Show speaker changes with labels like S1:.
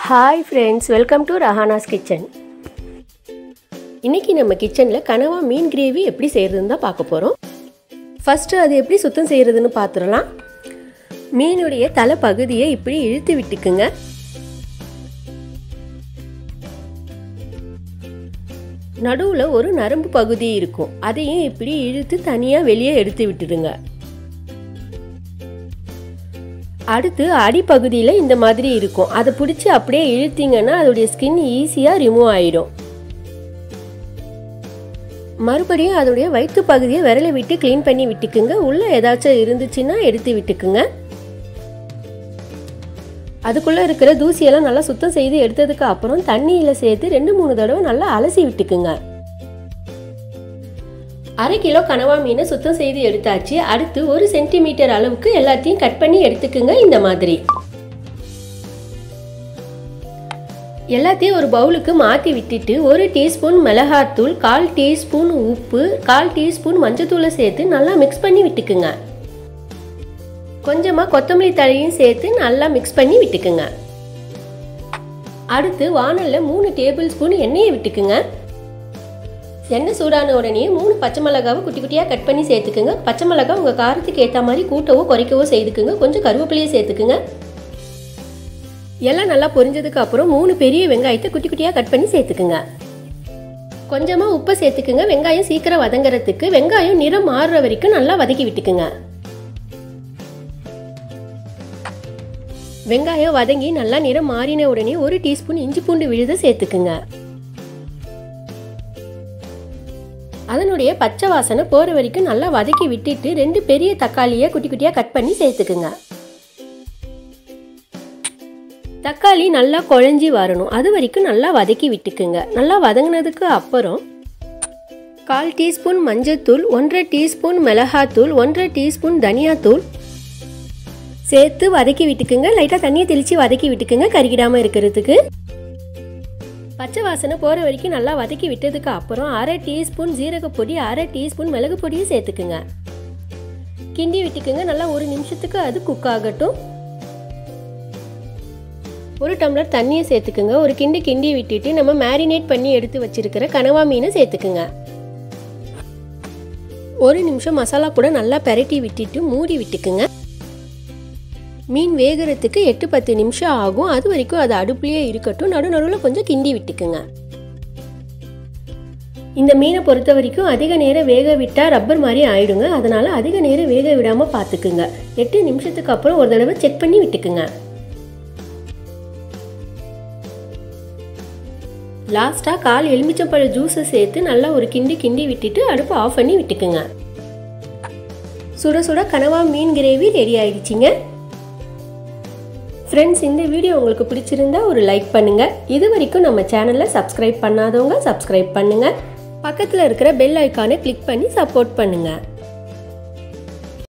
S1: hi friends welcome to Rahana's kitchen இன்னைக்கு நம்ம கிச்சனில் கனவா மீன் கிரேவி எப்படி செய்கிறதுன்னு தான் பார்க்க போகிறோம் ஃபஸ்ட்டு அது எப்படி சுத்தம் செய்கிறதுன்னு பார்த்துடலாம் மீனுடைய தலை பகுதியை இப்படி இழுத்து விட்டுக்குங்க நடுவில் ஒரு நரம்பு பகுதி இருக்கும் அதையும் இப்படி இழுத்து தனியாக வெளியே எடுத்து விட்டுடுங்க அடுத்து அடிப்பகுதியில் இந்த மாதிரி இருக்கும் அதை பிடிச்சி அப்படியே இழுத்தீங்கன்னா அதோடைய ஸ்கின் ஈஸியாக ரிமூவ் ஆகிடும் மறுபடியும் அதோடைய வயிற்று பகுதியை விரலை விட்டு க்ளீன் பண்ணி விட்டுக்குங்க உள்ளே ஏதாச்சும் இருந்துச்சுன்னா எடுத்து விட்டுக்குங்க அதுக்குள்ளே இருக்கிற தூசியெல்லாம் நல்லா சுத்தம் செய்து எடுத்ததுக்கு அப்புறம் தண்ணியில் சேர்த்து ரெண்டு மூணு தடவை நல்லா அலசி விட்டுக்குங்க அரை கிலோ கனவா மீனை சுத்தம் செய்து எடுத்தாச்சு அடுத்து ஒரு சென்டிமீட்டர் அளவுக்கு எல்லாத்தையும் கட் பண்ணி எடுத்துக்குங்க இந்த மாதிரி எல்லாத்தையும் ஒரு பவுலுக்கு மாற்றி விட்டுட்டு ஒரு டீஸ்பூன் மிளகாத்தூள் கால் டீஸ்பூன் உப்பு கால் டீஸ்பூன் மஞ்சத்தூளை சேர்த்து நல்லா மிக்ஸ் பண்ணி விட்டுக்குங்க கொஞ்சமாக கொத்தமல்லி தழையும் சேர்த்து நல்லா மிக்ஸ் பண்ணி விட்டுக்குங்க அடுத்து வானலில் மூணு டேபிள் ஸ்பூன் எண்ணெயை விட்டுக்குங்க எண்ணெய் சூடான உடனே மூணு பச்சை மிளகாவை குட்டி குட்டியாக கட் பண்ணி சேர்த்துக்குங்க பச்சை மிளகா உங்கள் காரத்துக்கு ஏற்ற மாதிரி கூட்டவோ குறைக்கவோ செய்துக்குங்க கொஞ்சம் கருவேப்பிலையை சேர்த்துக்குங்க எல்லாம் நல்லா பொரிஞ்சதுக்கு அப்புறம் மூணு பெரிய வெங்காயத்தை குட்டி குட்டியாக கட் பண்ணி சேர்த்துக்குங்க கொஞ்சமாக உப்பை சேர்த்துக்குங்க வெங்காயம் சீக்கிரம் வதங்குறதுக்கு வெங்காயம் நிறம் மாறுற வரைக்கும் நல்லா வதக்கி விட்டுக்குங்க வெங்காயம் வதங்கி நல்லா நிறம் மாறின உடனே ஒரு டீஸ்பூன் இஞ்சி பூண்டு விழுத சேர்த்துக்குங்க அதனுடைய பச்சை வாசனை போகிற வரைக்கும் நல்லா வதக்கி விட்டுட்டு ரெண்டு பெரிய தக்காளியை குட்டி குட்டியாக கட் பண்ணி சேர்த்துக்குங்க தக்காளி நல்லா குழஞ்சி வரணும் அது வரைக்கும் நல்லா வதக்கி விட்டுக்குங்க நல்லா வதங்கினதுக்கு அப்புறம் கால் டீஸ்பூன் மஞ்சத்தூள் ஒன்றரை டீஸ்பூன் மிளகாத்தூள் ஒன்றரை டீஸ்பூன் தனியாத்தூள் சேர்த்து வதக்கி விட்டுக்குங்க லைட்டாக தண்ணியை தெளித்து வதக்கி விட்டுக்குங்க கருகிடாமல் இருக்கிறதுக்கு பச்சை வாசனை போகிற வரைக்கும் நல்லா வதக்கி விட்டதுக்கு அப்புறம் அரை டீஸ்பூன் ஜீரகப்பொடி அரை டீஸ்பூன் மிளகு பொடியும் சேர்த்துக்குங்க கிண்டி விட்டுக்குங்க நல்லா ஒரு நிமிஷத்துக்கு அது குக் ஆகட்டும் ஒரு டம்ளர் தண்ணியை சேர்த்துக்குங்க ஒரு கிண்டி கிண்டி விட்டுட்டு நம்ம மேரினேட் பண்ணி எடுத்து வச்சிருக்கிற கனவா மீனை சேர்த்துக்குங்க ஒரு நிமிஷம் மசாலா கூட நல்லா பெரட்டி விட்டுட்டு மூடி விட்டுக்குங்க மீன் வேகிறதுக்கு எட்டு பத்து நிமிஷம் ஆகும் அது வரைக்கும் அது அடுப்புலேயே இருக்கட்டும் நடு நடுவில் கொஞ்சம் கிண்டி விட்டுக்குங்க இந்த மீனை பொறுத்த வரைக்கும் அதிக நேரம் வேக விட்டால் ரப்பர் மாதிரி ஆயிடுங்க அதனால அதிக நேரம் வேக விடாமல் பார்த்துக்குங்க எட்டு நிமிஷத்துக்கு அப்புறம் ஒரு தடவை செக் பண்ணி விட்டுக்குங்க லாஸ்ட்டாக கால் எலுமிச்சம்பழ ஜூஸை சேர்த்து நல்லா ஒரு கிண்டி கிண்டி விட்டுட்டு அடுப்பை ஆஃப் பண்ணி விட்டுக்குங்க சுட சுட கனவா மீன் கிரேவி ரெடி ஆயிடுச்சிங்க ஃப்ரெண்ட்ஸ் இந்த வீடியோ உங்களுக்கு பிடிச்சிருந்தா ஒரு லைக் பண்ணுங்கள் இது வரைக்கும் நம்ம சேனலை சப்ஸ்கிரைப் பண்ணாதவங்க சப்ஸ்கிரைப் பண்ணுங்கள் பக்கத்தில் இருக்கிற பெல் ஐக்கானை கிளிக் பண்ணி சப்போர்ட் பண்ணுங்கள்